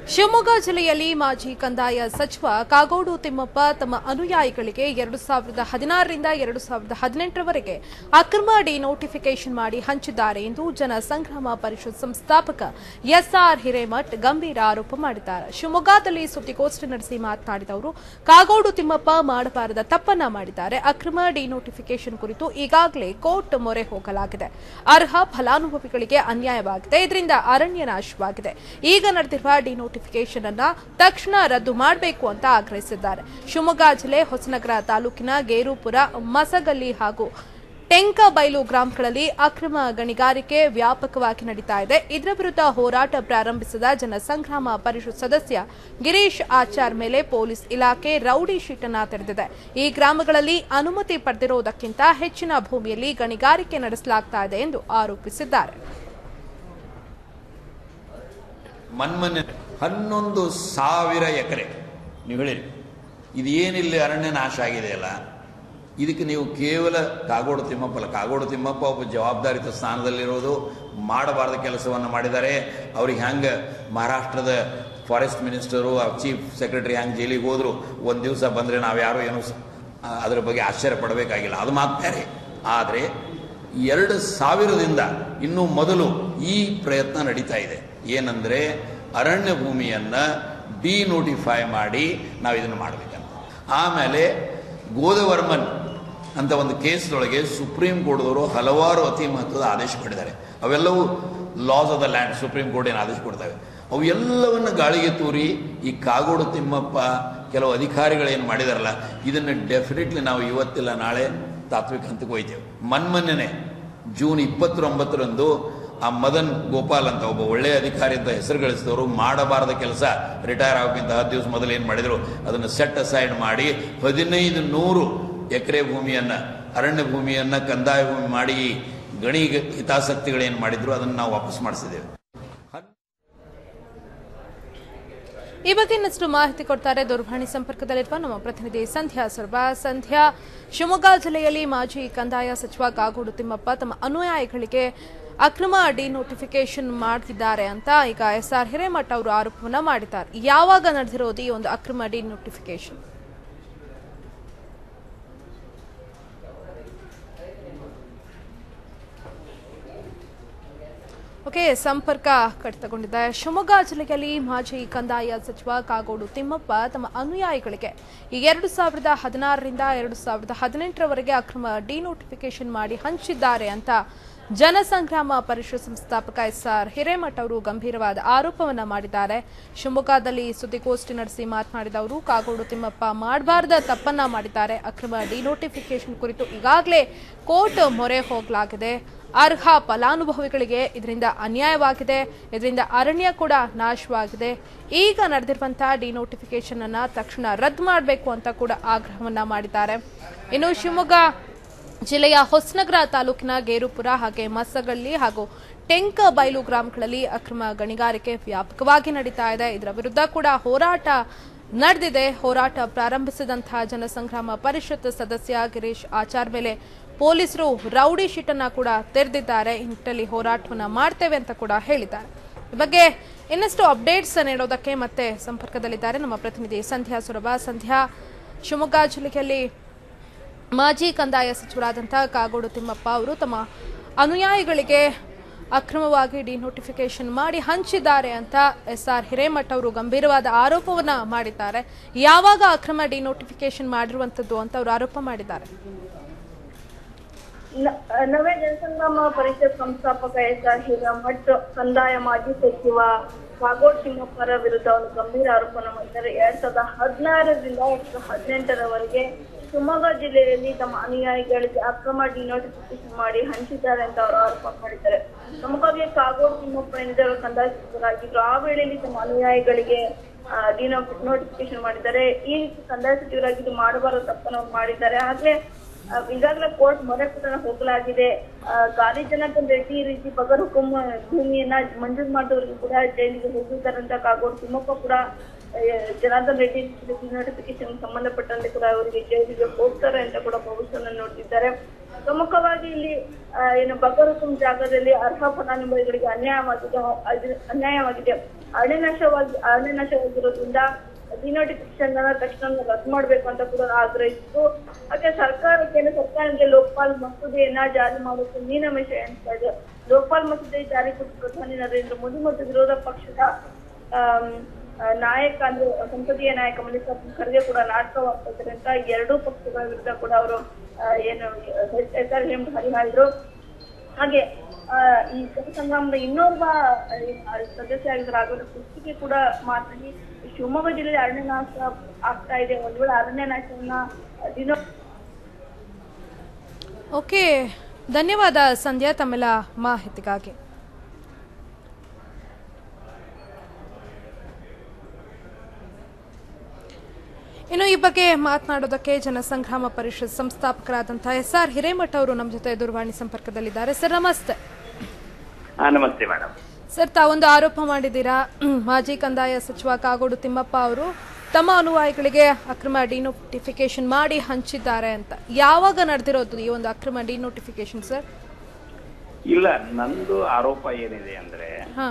ಶಿವಮೊಗ್ಗ ಜಿಲ್ಲೆಯಲ್ಲಿ ಮಾಜಿ ಕಂದಾಯ ಸಚಿವ ಕಾಗೋಡು ತಿಮ್ಮಪ್ಪ ತಮ್ಮ ಅನುಯಾಯಿಗಳಿಗೆ ಎರಡು ಸಾವಿರದ ಹದಿನಾರರಿಂದ ಎರಡು ಸಾವಿರದ ಹದಿನೆಂಟರವರೆಗೆ ಅಕ್ರಮ ಡಿನೋಟಿಫಿಕೇಶನ್ ಮಾಡಿ ಹಂಚಿದ್ದಾರೆ ಎಂದು ಜನ ಸಂಗ್ರಾಮ ಪರಿಷತ್ ಸಂಸ್ಥಾಪಕ ಎಸ್ಆರ್ ಹಿರೇಮಠ್ ಗಂಭೀರ ಆರೋಪ ಮಾಡಿದ್ದಾರೆ ಶಿವಮೊಗ್ಗದಲ್ಲಿ ಸುದ್ದಿಗೋಷ್ಠಿ ನಡೆಸಿ ಮಾತನಾಡಿದ ಅವರು ಕಾಗೋಡು ತಿಮ್ಮಪ್ಪ ಮಾಡಬಾರದ ತಪ್ಪನ್ನ ಮಾಡಿದ್ದಾರೆ ಅಕ್ರಮ ಡಿನೋಟಿಫಿಕೇಶನ್ ಕುರಿತು ಈಗಾಗಲೇ ಕೋರ್ಟ್ ಮೊರೆ ಹೋಗಲಾಗಿದೆ ಅರ್ಹ ಫಲಾನುಭವಿಗಳಿಗೆ ಅನ್ಯಾಯವಾಗಿದೆ ಇದರಿಂದ ಅರಣ್ಯ ನಾಶವಾಗಿದೆ ಈಗ ನಡೆದಿರುವ ಡಿನೋಟಿಫಿಕೇಶನ್ ಅನ್ನ ತಕ್ಷಣ ರದ್ದು ಮಾಡಬೇಕು ಅಂತ ಆಗ್ರಹಿಸಿದ್ದಾರೆ ಶಿವಮೊಗ್ಗ ಜಿಲ್ಲೆ ಹೊಸನಗರ ತಾಲೂಕಿನ ಗೇರೂಪುರ ಮಸಗಲ್ಲಿ ಹಾಗೂ ಟೆಂಕಬೈಲು ಗ್ರಾಮಗಳಲ್ಲಿ ಅಕ್ರಮ ಗಣಿಗಾರಿಕೆ ವ್ಯಾಪಕವಾಗಿ ನಡೀತಾ ಇದೆ ಇದರ ವಿರುದ್ಧ ಹೋರಾಟ ಪ್ರಾರಂಭಿಸಿದ ಜನಸಂಗ್ರಾಮ ಪರಿಷತ್ ಸದಸ್ಯ ಗಿರೀಶ್ ಆಚಾರ್ ಮೇಲೆ ಪೊಲೀಸ್ ಇಲಾಖೆ ರೌಡಿ ಶೀಟನ್ನ ತೆರೆದಿದೆ ಈ ಗ್ರಾಮಗಳಲ್ಲಿ ಅನುಮತಿ ಪಡೆದಿರುವುದಕ್ಕಿಂತ ಹೆಚ್ಚಿನ ಭೂಮಿಯಲ್ಲಿ ಗಣಿಗಾರಿಕೆ ನಡೆಸಲಾಗ್ತಾ ಇದೆ ಎಂದು ಆರೋಪಿಸಿದ್ದಾರೆ ಮನ್ಮನೆ ಹನ್ನೊಂದು ಸಾವಿರ ಎಕರೆ ನೀವು ಹೇಳಿರಿ ಇದು ಏನಿಲ್ಲ ಅರಣ್ಯ ನಾಶ ಆಗಿದೆಯಲ್ಲ ಇದಕ್ಕೆ ನೀವು ಕೇವಲ ಕಾಗೋಡು ತಿಮ್ಮಪ್ಪ ಅಲ್ಲ ಕಾಗೋಡು ತಿಮ್ಮಪ್ಪ ಒಬ್ಬ ಜವಾಬ್ದಾರಿತ ಸ್ಥಾನದಲ್ಲಿರೋದು ಮಾಡಬಾರ್ದ ಕೆಲಸವನ್ನು ಮಾಡಿದ್ದಾರೆ ಅವ್ರಿಗೆ ಹೆಂಗೆ ಮಹಾರಾಷ್ಟ್ರದ ಫಾರೆಸ್ಟ್ ಮಿನಿಸ್ಟರು ಚೀಫ್ ಸೆಕ್ರೆಟರಿ ಹೆಂಗೆ ಜೈಲಿಗೆ ಹೋದ್ರು ಒಂದು ದಿವಸ ಬಂದರೆ ನಾವು ಯಾರು ಏನೂ ಸ- ಆ, ಅದ್ರ ಬಗ್ಗೆ ಆಶ್ಚರ್ಯ ಪಡಬೇಕಾಗಿಲ್ಲ ಅದು ಮಾತು ಬೇರೆ ಆದರೆ ಎರಡು ಸಾವಿರದಿಂದ ಇನ್ನೂ ಮೊದಲು ಈ ಪ್ರಯತ್ನ ನಡೀತಾ ಇದೆ ಏನಂದರೆ ಅರಣ್ಯ ಭೂಮಿಯನ್ನು ಡಿನೋಟಿಫೈ ಮಾಡಿ ನಾವು ಇದನ್ನು ಮಾಡಬೇಕಂತ ಆಮೇಲೆ ಗೋದವರ್ಮನ್ ಅಂತ ಒಂದು ಕೇಸ್ದೊಳಗೆ ಸುಪ್ರೀಂ ಕೋರ್ಟ್ದವರು ಹಲವಾರು ಅತಿ ಮಹತ್ವದ ಆದೇಶ ಕೊಟ್ಟಿದ್ದಾರೆ ಅವೆಲ್ಲವೂ laws of the land supreme court ಏನು ಆದೇಶ ಕೊಡ್ತವೆ ಅವು ಎಲ್ಲವನ್ನು ಗಾಳಿಗೆ ತೂರಿ ಈ ಕಾಗೋಡು ತಿಮ್ಮಪ್ಪ ಕೆಲವು ಅಧಿಕಾರಿಗಳೇನು ಮಾಡಿದಾರಲ್ಲ ಇದನ್ನು ಡೆಫಿನೆಟ್ಲಿ ನಾವು ಇವತ್ತಿಲ್ಲ ನಾಳೆ ತಾತ್ವಿಕ ಹಂತಕ್ಕೆ ಹೋಯ್ತೇವೆ ಮನ್ಮನ್ನೆನೆ ಜೂನ್ ಇಪ್ಪತ್ತೊಂಬತ್ತರಂದು ಆ ಮದನ್ ಗೋಪಾಲ್ ಅಂತ ಒಬ್ಬ ಒಳ್ಳೆಯ ಅಧಿಕಾರಿ ಅಂತ ಹೆಸರು ಗಳಿಸಿದವರು ಮಾಡಬಾರದ ಕೆಲಸ ರಿಟೈರ್ ಆಗೋಕ್ಕಿಂತ ಹತ್ತು ದಿವಸ ಮೊದಲು ಏನು ಮಾಡಿದ್ರು ಅದನ್ನು ಸೆಟ್ ಅಸೈಡ್ ಮಾಡಿ ಹದಿನೈದು ನೂರು ಎಕರೆ ಭೂಮಿಯನ್ನು ಅರಣ್ಯ ಭೂಮಿಯನ್ನು ಕಂದಾಯ ಭೂಮಿ ಮಾಡಿ ಈ ಗಣಿ ಹಿತಾಸಕ್ತಿಗಳೇನು ಮಾಡಿದ್ರು ಅದನ್ನು ನಾವು ವಾಪಸ್ ಮಾಡಿಸಿದ್ದೇವೆ ಈ ಬಗ್ಗೆ ಇನ್ನಷ್ಟು ಮಾಹಿತಿ ಕೊಡ್ತಾರೆ ದೂರವಾಣಿ ಸಂಪರ್ಕದಲ್ಲಿರುವ ನಮ್ಮ ಪ್ರತಿನಿಧಿ ಸಂಧ್ಯಾ ಸರ್ಬಾ ಸಂಧ್ಯಾ ಶಿವಮೊಗ್ಗ ಜಿಲ್ಲೆಯಲ್ಲಿ ಮಾಜಿ ಕಂದಾಯ ಸಚಿವ ಕಾಗೋಡು ತಿಮ್ಮಪ್ಪ ತಮ್ಮ ಅನುಯಾಯಿಗಳಿಗೆ ಅಕ್ರಮ ಡಿನೋಟಿಫಿಕೇಶನ್ ಮಾಡ್ತಿದ್ದಾರೆ ಅಂತ ಈಗ ಎಸ್ ಆರ್ ಹಿರೇಮಠ ಅವರು ಆರೋಪವನ್ನ ಮಾಡಿದ್ದಾರೆ ಯಾವಾಗ ನಡೆದಿರೋದು ಈ ಒಂದು ಅಕ್ರಮ ಡಿನೋಟಿಫಿಕೇಶನ್ ಓಕೆ ಸಂಪರ್ಕ ಕಡಿತಗೊಂಡಿದೆ ಶಿವಮೊಗ್ಗ ಜಿಲ್ಲೆಯಲ್ಲಿ ಮಾಜಿ ಕಂದಾಯ ಸಚಿವ ಕಾಗೋಡು ತಿಮ್ಮಪ್ಪ ತಮ್ಮ ಅನುಯಾಯಿಗಳಿಗೆ ಈ ಎರಡು ಸಾವಿರದ ಹದಿನಾರರಿಂದ ಎರಡು ಸಾವಿರದ ಹದಿನೆಂಟರವರೆಗೆ ಅಕ್ರಮ ಡಿನೋಟಿಫಿಕೇಶನ್ ಮಾಡಿ ಹಂಚಿದ್ದಾರೆ ಅಂತ ಜನಸಂಗ್ರಾಮ ಪರಿಷತ್ ಸಂಸ್ಥಾಪಕ ಎಸ್ ಆರ್ ಹಿರೇಮಠ್ ಅವರು ಗಂಭೀರವಾದ ಆರೋಪವನ್ನ ಮಾಡಿದ್ದಾರೆ ಶಿವಮೊಗ್ಗದಲ್ಲಿ ಸುದ್ದಿಗೋಷ್ಠಿ ನಡೆಸಿ ಮಾತನಾಡಿದ ಅವರು ಕಾಗೋಡು ತಿಮ್ಮಪ್ಪ ಮಾಡಬಾರ್ದ ತಪ್ಪನ್ನ ಮಾಡಿದ್ದಾರೆ ಅಕ್ರಮ ಡಿನೋಟಿಫಿಕೇಶನ್ ಕುರಿತು ಈಗಾಗಲೇ ಕೋರ್ಟ್ ಮೊರೆ ಹೋಗಲಾಗಿದೆ ಅರ್ಹ ಫಲಾನುಭವಿಗಳಿಗೆ ಇದರಿಂದ ಅನ್ಯಾಯವಾಗಿದೆ ಇದರಿಂದ ಅರಣ್ಯ ಕೂಡ ನಾಶವಾಗಿದೆ ಈಗ ನಡೆದಿರುವಂತಹ ಡಿನೋಟಿಫಿಕೇಶನ್ ಅನ್ನ ತಕ್ಷಣ ರದ್ದು ಮಾಡಬೇಕು ಅಂತ ಕೂಡ ಆಗ್ರಹವನ್ನ ಮಾಡಿದ್ದಾರೆ ಇನ್ನು ಶಿವಮೊಗ್ಗ ಜಿಲ್ಲೆಯ ಹೊಸನಗರ ತಾಲೂಕಿನ ಗೇರುಪುರ ಹಾಗೆ ಮಸಗಳ್ಳಿ ಹಾಗೂ ಟೆಂಕ ಬೈಲು ಗ್ರಾಮಗಳಲ್ಲಿ ಅಕ್ರಮ ಗಣಿಗಾರಿಕೆ ವ್ಯಾಪಕವಾಗಿ ನಡೀತಾ ಇದೆ ಇದರ ವಿರುದ್ಧ ಕೂಡ ಹೋರಾಟ ನಡೆದಿದೆ ಹೋರಾಟ ಪ್ರಾರಂಭಿಸಿದಂತಹ ಜನಸಂಗ್ರಾಮ ಪರಿಷತ್ ಸದಸ್ಯ ಗಿರೀಶ್ ಆಚಾರ್ ಮೇಲೆ ಪೊಲೀಸರು ರೌಡಿ ಶೀಟನ್ನ ಕೂಡ ತೆರೆದಿದ್ದಾರೆ ಈ ನಿಟ್ಟಿನಲ್ಲಿ ಹೋರಾಟವನ್ನ ಮಾಡ್ತೇವೆ ಅಂತ ಕೂಡ ಹೇಳಿದ್ದಾರೆ ಈ ಬಗ್ಗೆ ಇನ್ನಷ್ಟು ಅಪ್ಡೇಟ್ಸ್ ನೀಡೋದಕ್ಕೆ ಮತ್ತೆ ಸಂಪರ್ಕದಲ್ಲಿದ್ದಾರೆ ನಮ್ಮ ಪ್ರತಿನಿಧಿ ಸಂಧ್ಯಾ ಸುರಭ ಸಂಧ್ಯಾ ಶಿವಮೊಗ್ಗ ಜಿಲ್ಲೆಯಲ್ಲಿ ಮಾಜಿ ಕಂದಾಯ ಸಚಿವರಾದಂತಹ ಕಾಗೋಡು ತಿಮ್ಮಪ್ಪ ಅವರು ತಮ್ಮ ಅನುಯಾಯಿಗಳಿಗೆ ಅಕ್ರಮವಾಗಿ ಡಿನೋಟಿಫಿಕೇಶನ್ ಮಾಡಿ ಹಂಚಿದ್ದಾರೆ ಅಂತ ಎಸ್ ಆರ್ ಹಿರೇಮಠ್ ಅವರು ಗಂಭೀರವಾದ ಆರೋಪವನ್ನ ಮಾಡಿದ್ದಾರೆ ಯಾವಾಗ ಅಕ್ರಮ ಡಿನೋಟಿಫಿಕೇಶನ್ ಮಾಡಿರುವಂತದ್ದು ಅಂತ ಅವರು ಆರೋಪ ಮಾಡಿದ್ದಾರೆ ನ- ನವೇ ಜನಸಂಗ್ರಾಮ ಪರಿಷತ್ ಸಂಸ್ಥಾಪಕ ಎಸ್ ಆರ್ ಹಿರೇಮಠ್ ಕಂದಾಯ ಮಾಜಿ ಸಚಿವ ಕಾಗೋಡ್ ತಿಮ್ಮಪ್ಪರ ವಿರುದ್ಧ ಒಂದು ಗಂಭೀರ ಆರೋಪನ ಮಾಡಿದ್ದಾರೆ ಎರಡ್ ಸಾವಿರದ ಹದಿನಾರರಿಂದ ಎರಡ್ ಸಾವಿರದ ಹದಿನೆಂಟರವರೆಗೆ ಶಿವಮೊಗ್ಗ ಜಿಲ್ಲೆಯಲ್ಲಿ ತಮ್ಮ ಅನುಯಾಯಿಗಳಿಗೆ ಅಕ್ರಮ ಡಿನೋಟಿಫಿಕೇಶನ್ ಮಾಡಿ ಹಂಚಿದ್ದಾರೆ ಅಂತ ಅವರು ಆರೋಪ ಮಾಡಿದ್ದಾರೆ ಪ್ರಮುಖವಾಗಿ ಕಾಗೋಡ್ ತಿಮ್ಮಪ್ಪ ಎನ್ನುವರು ಕಂದಾಯ ಸಚಿವರಾಗಿದ್ರು ಆ ವೇಳೆಯಲ್ಲಿ ತಮ್ಮ ಅನುಯಾಯಿಗಳಿಗೆ ಡಿನೋ ನೋಟಿಫಿಕೇಶನ್ ಮಾಡಿದ್ದಾರೆ ಈ ರೀತಿ ಕಂದಾಯ ಸಚಿವರಾಗಿದ್ದು ಮಾಡಬಾರದು ತಪ್ಪನ್ನು ಅವ್ರು ಮಾಡಿದ್ದಾರೆ ಆಗ್ಲೇ ಆ, ಈಗಾಗಲೇ ಕೋರ್ಟ್ ಮೊರೆ ಕೂಡ ಹೋಗಲಾಗಿದೆ ಆ, ಗಾಲಿ ಜನಾರ್ದನ್ ರೆಡ್ಡಿ ಈ ರೀತಿ ಬಗರ್ ಹುಕುಂ ಭೂಮಿಯನ್ನ ಮಂಜೂರು ಮಾಡಿದವರಿಗೆ ಕೂಡ ಜೈಲಿಗೆ ಹೋಗಿದ್ದಾರೆ ಅಂತ ಕಾಗೋಡು ತಿಮ್ಮಪ್ಪ ಕೂಡ ಆ, ಜನಾರ್ದನ್ ರೆಡ್ಡಿ ನೋಟಿಫಿಕೇಶನ್ ಸಂಬಂಧಪಟ್ಟಂತೆ ಕೂಡ ಅವರಿಗೆ ಜೈಲಿಗೆ ಹೋಗ್ತಾರೆ ಅಂತ ಕೂಡ ಭವಿಷ್ಯವನ್ನು ನೋಡ್ತಿದ್ದಾರೆ ಪ್ರಮುಖವಾಗಿ ಇಲ್ಲಿ ಆ, ಏನು ಬಗರುಕುಂ ಜಾಗದಲ್ಲಿ ಅರ್ಹ ಫಲಾನುಭವಿಗಳಿಗೆ ಅನ್ಯಾಯವಾಗಿದೆ ಅದು ಅನ್ಯಾಯವಾಗಿದೆ ಅರಣ್ಯನಾಶವಾಗಿ ಅರಣ್ಯನಾಶವಾಗಿರೋದ್ರಿಂದ ಡಿನೋಟಿಫಿಕೇಶನ್ ತಕ್ಷಣ ರದ್ದು ಮಾಡ್ಬೇಕು ಅಂತ ಕೂಡ ಆಗ್ರಹಿಸಿತು ಹಾಗೆ ಸರ್ಕಾರ ಕೇಂದ್ರ ಸರ್ಕಾರಕ್ಕೆ ಲೋಕಪಾಲ್ ಮಸೂದೆಯನ್ನ ಜಾರಿ ಮಾಡೋಕೆ ಮೀನಮೇಷ ಎಣಿಸ್ತಾ ಇದೆ ಲೋಕಪಾಲ್ ಮಸೂದೆ ಜಾರಿ ಕುರಿತು ಪ್ರಧಾನಿ ನರೇಂದ್ರ ಮೋದಿ ಮತ್ತು ವಿರೋಧ ಪಕ್ಷದ ಆಮ್, ಆ, ನಾಯಕ ಅಂದ್ರೆ ಸಂಸದೀಯ ನಾಯಕ ಮಲ್ಲಿಕಾರ್ಜುನ ಖರ್ಗೆ ಕೂಡ ನಾಟಕವಾಗ್ತಾ ಇದ್ದಾರೆ ಅಂತ ಎರಡೂ ಪಕ್ಷಗಳ ವಿರುದ್ಧ ಕೂಡ ಅವರು ಏನು ಹೆಸರು ಹರಿಹಾಯ್ದ್ರು ಹಾಗೆ ಆ, ಈ ಸಂಗ್ರಾಮದ ಇನ್ನೋರ್ವ ಆ, ಸದಸ್ಯ ಆಗಿದ್ದ ರಾಘವೇಂದ್ರ ಕುಸ್ತಿಗೆ ಕೂಡ ಮಾತಾಡಿ ಶಿವಮೊಗ್ಗ ಜಿಲ್ಲೆಯಲ್ಲಿ ಅರಣ್ಯನಾಶ ಆಗ್ತಾ ಇದೆ ಒಂದ್ ವೇಳೆ ಅರಣ್ಯನಾಶವನ್ನ ದಿನ ಓಕೆ ಧನ್ಯವಾದ ಸಂಧ್ಯಾ ತಮ್ಮೆಲ್ಲ ಮಾಹಿತಿಗಾಗಿ ಇನ್ನು ಈ ಬಗ್ಗೆ ಮಾತನಾಡೋದಕ್ಕೆ ಜನಸಂಗ್ರಾಮ ಪರಿಷತ್ ಸಂಸ್ಥಾಪಕರಾದಂತಹ ಎಸ್ ಆರ್ ಹಿರೇಮಠ ಅವರು ನಮ್ಮ ಜೊತೆ ದೂರವಾಣಿ ಸಂಪರ್ಕದಲ್ಲಿದ್ದಾರೆ ಸರ್ ನಮಸ್ತೆ ಹಾ ನಮಸ್ತೆ ಮೇಡಮ್ ಸರ್ ತಾವೊಂದು ಆರೋಪ ಮಾಡಿದ್ದೀರಾ ಮಾಜಿ ಕಂದಾಯ ಸಚಿವ ಕಾಗೋಡು ತಿಮ್ಮಪ್ಪ ಅವರು ತಮ್ಮ ಅನುಯಾಯಿಗಳಿಗೆ ಅಕ್ರಮ ಡಿನೋಟಿಫಿಕೇಶನ್ ಮಾಡಿ ಹಂಚಿದ್ದಾರೆ ಅಂತ ಯಾವಾಗ ನಡೆದಿರೋದು ಈ ಒಂದು ಅಕ್ರಮ ಡಿನೋಟಿಫಿಕೇಶನ್ ಸರ್ ಇಲ್ಲ ನಂದು ಆರೋಪ ಏನಿದೆ ಅಂದ್ರೆ ಹಾ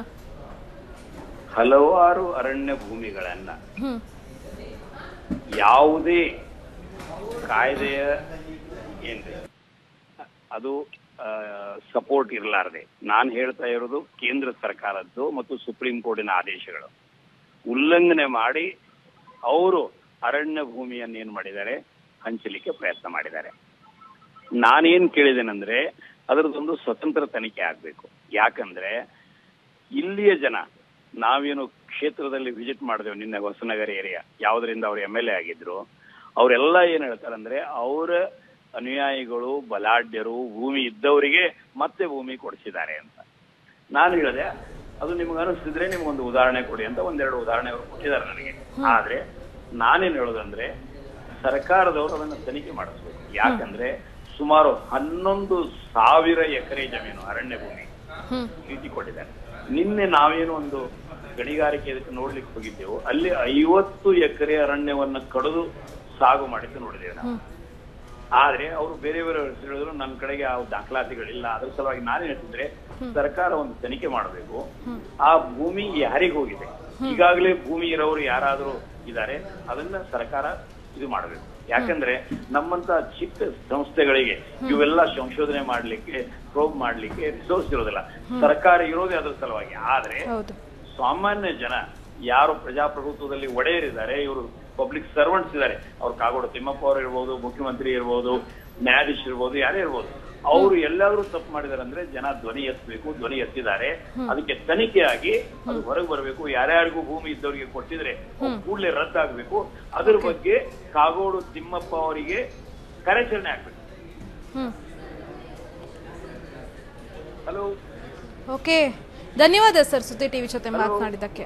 ಹಲವಾರು ಅರಣ್ಯ ಭೂಮಿಗಳನ್ನ ಹ್ಮ್ ಯಾವುದೇ ಕಾಯ್ದೆಯ ಏನ್ರಿ ಅದು ಸಪೋರ್ಟ್ ಇರಲಾರದೆ ನಾನು ಹೇಳ್ತಾ ಇರೋದು ಕೇಂದ್ರ ಸರ್ಕಾರದ್ದು ಮತ್ತು ಸುಪ್ರೀಂ ಕೋರ್ಟಿನ ಆದೇಶಗಳು ಉಲ್ಲಂಘನೆ ಮಾಡಿ ಅವರು ಅರಣ್ಯ ಭೂಮಿಯನ್ನು ಏನ್ ಮಾಡಿದ್ದಾರೆ ಹಂಚಲಿಕ್ಕೆ ಪ್ರಯತ್ನ ಮಾಡಿದ್ದಾರೆ ನಾನೇನ್ ಕೇಳಿದೇನೆಂದ್ರೆ ಅದರದೊಂದು ಸ್ವತಂತ್ರ ತನಿಖೆ ಆಗ್ಬೇಕು ಯಾಕಂದ್ರೆ ಇಲ್ಲಿಯ ಜನ ನಾವೇನು ಕ್ಷೇತ್ರದಲ್ಲಿ ವಿಸಿಟ್ ಮಾಡಿದೆವು ನಿನ್ನೆ ಹೊಸನಗರ ಏರಿಯಾ ಯಾವುದರಿಂದ ಅವ್ರು ಎಂ ಎಲ್ ಎ ಆಗಿದ್ರು ಅವರೆಲ್ಲ ಏನ್ ಹೇಳ್ತಾರಂದ್ರೆ ಅವರ ಅನುಯಾಯಿಗಳು ಬಲಾಢ್ಯರು ಭೂಮಿ ಇದ್ದವರಿಗೆ ಮತ್ತೆ ಭೂಮಿ ಕೊಡಿಸಿದ್ದಾರೆ ಅಂತ ನಾನು ಹೇಳಿದೆ ಅದು ನಿಮ್ಗೆ ಅನಿಸ್ತಿದ್ರೆ ನಿಮ್ಗೊಂದು ಉದಾಹರಣೆ ಕೊಡಿ ಅಂತ ಒಂದೆರಡು ಉದಾಹರಣೆ ಅವರು ಕೊಟ್ಟಿದ್ದಾರೆ ನನಗೆ ಆದ್ರೆ ನಾನೇನ್ ಹೇಳೋದಂದ್ರೆ ಸರ್ಕಾರದವರು ಅದನ್ನ ತನಿಖೆ ಮಾಡಿಸ್ಬೇಕು ಯಾಕಂದ್ರೆ ಸುಮಾರು ಹನ್ನೊಂದು ಸಾವಿರ ಎಕರೆ ಜಮೀನು ಅರಣ್ಯ ಭೂಮಿ ಹ್ಮ್ ಚೀಟಿ ಕೊಟ್ಟಿದ್ದಾರೆ ನಿನ್ನೆ ನಾವೇನು ಒಂದು ಗಣಿಗಾರಿಕೆ ಇದಕ್ಕೆ ನೋಡ್ಲಿಕ್ಕೆ ಹೋಗಿದ್ದೆವು ಅಲ್ಲಿ ಐವತ್ತು ಎಕರೆ ಅರಣ್ಯವನ್ನ ಕಡಿದು ಸಾಗು ಮಾಡಿದ್ದು ನೋಡಿದ್ದೇವೆ ನಾವು ಆದ್ರೆ ಅವರು ಬೇರೆ ಬೇರೆ ಹೇಳಿದ್ರು ನನ್ನ ಕಡೆಗೆ ಆ ದಾಖಲಾತಿಗಳಿಲ್ಲ ಅದ್ರ ಸಲುವಾಗಿ ನಾನು ಹೇಳ್ತಿದ್ರೆ ಸರ್ಕಾರ ಒಂದು ತನಿಖೆ ಮಾಡಬೇಕು ಆ ಭೂಮಿ ಯಾರಿಗೆ ಹೋಗಿದೆ ಈಗಾಗಲೇ ಭೂಮಿ ಇರೋರು ಯಾರಾದ್ರೂ ಇದ್ದಾರೆ ಅದನ್ನ ಸರ್ಕಾರ ಇದು ಮಾಡಬೇಕು ಯಾಕಂದ್ರೆ ನಮ್ಮಂತ ಚಿಕ್ಕ ಸಂಸ್ಥೆಗಳಿಗೆ ಇವೆಲ್ಲ ಸಂಶೋಧನೆ ಮಾಡ್ಲಿಕ್ಕೆ ಪ್ರೋಬ್ ಮಾಡ್ಲಿಕ್ಕೆ ರಿಸೋರ್ಸ್ ಇರೋದಿಲ್ಲ ಸರ್ಕಾರ ಇರೋದೇ ಅದ್ರ ಸಲುವಾಗಿ ಆದ್ರೆ ಹೌದು ಸಾಮಾನ್ಯ ಜನ ಯಾರು ಪ್ರಜಾಪ್ರಭುತ್ವದಲ್ಲಿ ಒಡೆಯರಿದ್ದಾರೆ ಇವರು ಪಬ್ಲಿಕ್ ಸರ್ವೆಂಟ್ಸ್ ಇದ್ದಾರೆ ಅವ್ರು ಕಾಗೋಡು ತಿಮ್ಮಪ್ಪ ಅವರು ಇರ್ಬೋದು ಮುಖ್ಯಮಂತ್ರಿ ಇರ್ಬೋದು ನ್ಯಾಯಾಧೀಶ ಇರ್ಬೋದು ಯಾರೇ ಇರ್ಬೋದು ಅವರು ಎಲ್ಲಾದ್ರೂ ತಪ್ಪು ಮಾಡಿದಾರೆ ಅಂದ್ರೆ ಜನ ಧ್ವನಿ ಎತ್ತಬೇಕು ಧ್ವನಿ ಎತ್ತಿದ್ದಾರೆ ಅದಕ್ಕೆ ತನಿಖೆ ಆಗಿ ಅದು ಹೊರಗೆ ಬರಬೇಕು ಯಾರ್ಯಾರಿಗೂ ಭೂಮಿ ಇದ್ದವರಿಗೆ ಕೊಟ್ಟಿದ್ರೆ ಕೂಡಲೇ ರದ್ದಾಗಬೇಕು ಅದ್ರ ಬಗ್ಗೆ ಕಾಗೋಡು ತಿಮ್ಮಪ್ಪ ಅವರಿಗೆ ಕಾರ್ಯಾಚರಣೆ ಆಗ್ಬೇಕು ಹ್ಮ್ ಹಲೋ ಓಕೆ ಧನ್ಯವಾದ ಸರ್ ಸುದ್ದಿ ಟಿವಿ ಜೊತೆ ಮಾತನಾಡಿದ್ದಕ್ಕೆ